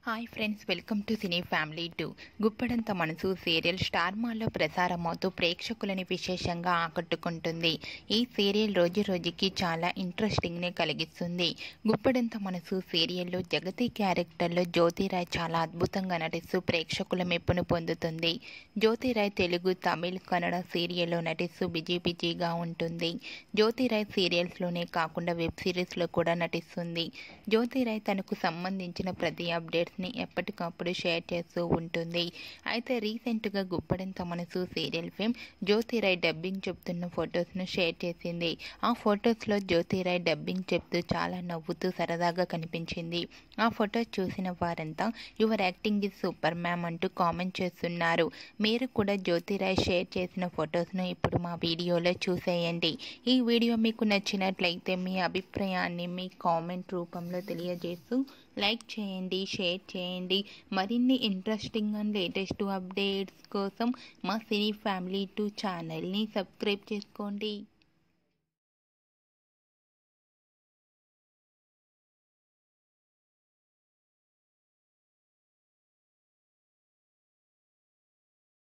hi friends welcome to cine family two Guppedantha Manasu serial star మాల్లో ప్రసారమవుతూ ప్రేక్షకులని విశేషంగా ఆకట్టుకుంటుంది ఈ సీరియల్ రోజు రోజుకి చాలా ఇంట్రెస్టింగ్ని కలిగిస్తుంది గుప్పడంత మనసు సీరియల్లో జగతి క్యారెక్టర్లో జ్యోతిరాయ్ చాలా అద్భుతంగా నటిస్తూ ప్రేక్షకుల మెప్పును పొందుతుంది జ్యోతిరాయ్ తెలుగు తమిళ్ కన్నడ సీరియల్లో నటిస్తూ బిజీ బిజీగా ఉంటుంది జ్యోతిరాయ్ సీరియల్స్లోనే కాకుండా వెబ్ సిరీస్లో కూడా నటిస్తుంది జ్యోతిరాయ్ తనకు సంబంధించిన ప్రతి అప్డేట్స్ని ఎప్పటికప్పుడు షేర్ చేస్తూ ఉంటుంది అయితే రీసెంట్గా గుప్పడంత Manasu serial fame Jyoti Rai dubbing చెప్తున్న ఫొటోస్ను షేర్ చేసింది ఆ ఫొటోస్లో జ్యోతిరాయ్ డబ్బింగ్ చెప్తూ చాలా నవ్వుతూ సరదాగా కనిపించింది ఆ ఫొటోస్ చూసిన వారంతా your acting is super ma'am అంటూ కామెంట్ చేస్తున్నారు మీరు కూడా జ్యోతిరాయ్ షేర్ చేసిన ఫొటోస్ను ఇప్పుడు మా వీడియోలో చూసేయండి ఈ వీడియో మీకు నచ్చినట్లయితే మీ అభిప్రాయాన్ని మీ కామెంట్ రూపంలో తెలియజేస్తూ లైక్ చేయండి షేర్ చేయండి మరిన్ని ఇంట్రెస్టింగ్ అండ్ లేటెస్ట్ అప్డేట్స్ కోసం మా సినీ ఫ్యామిలీ టూ ఛానల్ని సబ్స్క్రైబ్ చేసుకోండి